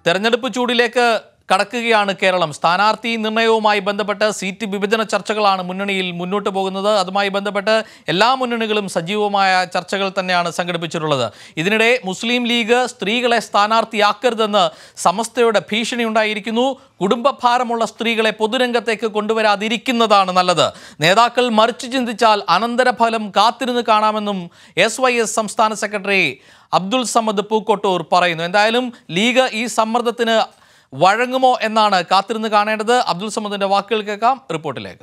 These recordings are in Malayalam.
തെരഞ്ഞെടുപ്പ് ചൂടിലേക്ക് കടക്കുകയാണ് കേരളം സ്ഥാനാർത്ഥി നിർണയവുമായി ബന്ധപ്പെട്ട് സീറ്റ് വിഭജന ചർച്ചകളാണ് മുന്നണിയിൽ മുന്നോട്ട് പോകുന്നത് അതുമായി ബന്ധപ്പെട്ട് എല്ലാ മുന്നണികളും സജീവമായ ചർച്ചകൾ തന്നെയാണ് സംഘടിപ്പിച്ചിട്ടുള്ളത് ഇതിനിടെ മുസ്ലിം ലീഗ് സ്ത്രീകളെ സ്ഥാനാർത്ഥിയാക്കരുതെന്ന് സമസ്തയുടെ ഭീഷണി ഉണ്ടായിരിക്കുന്നു കുടുംബഭാരമുള്ള സ്ത്രീകളെ പൊതുരംഗത്തേക്ക് കൊണ്ടുവരാതിരിക്കുന്നതാണ് നല്ലത് നേതാക്കൾ മറിച്ചു ചിന്തിച്ചാൽ അനന്തരഫലം കാത്തിരുന്ന് കാണാമെന്നും എസ് വൈ എസ് സംസ്ഥാന സെക്രട്ടറി അബ്ദുൾ സമദ് പൂക്കോട്ടൂർ പറയുന്നു എന്തായാലും ലീഗ് ഈ സമ്മർദ്ദത്തിന് വഴങ്ങുമോ എന്നാണ് കാത്തിരുന്ന് കാണേണ്ടത് അബ്ദുൾ സമദിന്റെ വാക്കുകൾ കേൾക്കാം റിപ്പോർട്ടിലേക്ക്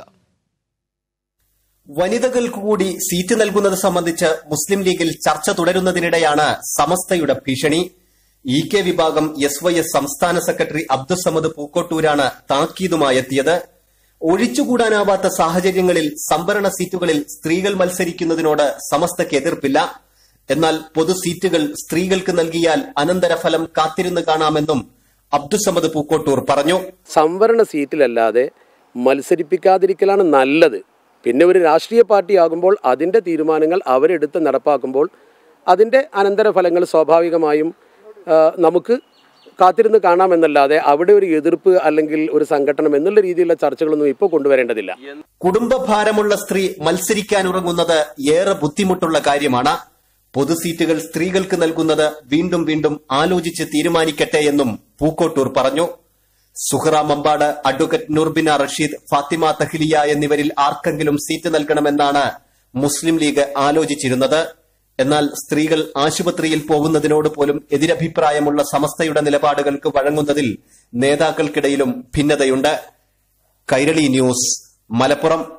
വനിതകൾക്ക് കൂടി സീറ്റ് നൽകുന്നത് സംബന്ധിച്ച് മുസ്ലിം ലീഗിൽ ചർച്ച തുടരുന്നതിനിടെയാണ് സമസ്തയുടെ ഭീഷണി ഇ കെ വിഭാഗം എസ് വൈ എസ് സംസ്ഥാന സെക്രട്ടറി അബ്ദുസമദ് പൂക്കോട്ടൂരാണ് താക്കീതുമായി എത്തിയത് ഒഴിച്ചുകൂടാനാവാത്ത സാഹചര്യങ്ങളിൽ സംവരണ സീറ്റുകളിൽ സ്ത്രീകൾ മത്സരിക്കുന്നതിനോട് സമസ്തയ്ക്ക് എതിർപ്പില്ല എന്നാൽ പൊതു സീറ്റുകൾ സ്ത്രീകൾക്ക് നൽകിയാൽ അനന്തരഫലം കാത്തിരുന്ന് കാണാമെന്നും അബ്ദുസമദ് പൂക്കോട്ടൂർ പറഞ്ഞു സംവരണ സീറ്റിലല്ലാതെ മത്സരിപ്പിക്കാതിരിക്കലാണ് നല്ലത് പിന്നെ ഒരു രാഷ്ട്രീയ പാർട്ടി ആകുമ്പോൾ അതിൻ്റെ തീരുമാനങ്ങൾ അവരെടുത്ത് നടപ്പാക്കുമ്പോൾ അതിൻ്റെ അനന്തരഫലങ്ങൾ സ്വാഭാവികമായും ആ, നമുക്ക് കാത്തിരുന്ന് കാണാമെന്നല്ലാതെ അവിടെ ഒരു എതിർപ്പ് അല്ലെങ്കിൽ ഒരു സംഘടനം എന്നുള്ള രീതിയിലുള്ള ചർച്ചകളൊന്നും ഇപ്പോൾ കൊണ്ടുവരേണ്ടതില്ല കുടുംബഭാരമുള്ള സ്ത്രീ മത്സരിക്കാനുറങ്ങുന്നത് ഏറെ ബുദ്ധിമുട്ടുള്ള കാര്യമാണ് പൊതു സീറ്റുകൾ സ്ത്രീകൾക്ക് നൽകുന്നത് വീണ്ടും വീണ്ടും ആലോചിച്ച് തീരുമാനിക്കട്ടെ എന്നും പൂക്കോട്ടൂർ പറഞ്ഞു സുഹറ മമ്പാട് അഡ്വക്കേറ്റ് നുർബിന റഷീദ് ഫാത്തിമ തഹ്ലിയ എന്നിവരിൽ ആർക്കെങ്കിലും സീറ്റ് നൽകണമെന്നാണ് മുസ്ലിം ലീഗ് ആലോചിച്ചിരുന്നത് എന്നാൽ സ്ത്രീകൾ ആശുപത്രിയിൽ പോകുന്നതിനോട് പോലും എതിരഭിപ്രായമുള്ള സമസ്തയുടെ നിലപാടുകൾക്ക് വഴങ്ങുന്നതിൽ നേതാക്കൾക്കിടയിലും ഭിന്നതയുണ്ട് കൈരളി ന്യൂസ് മലപ്പുറം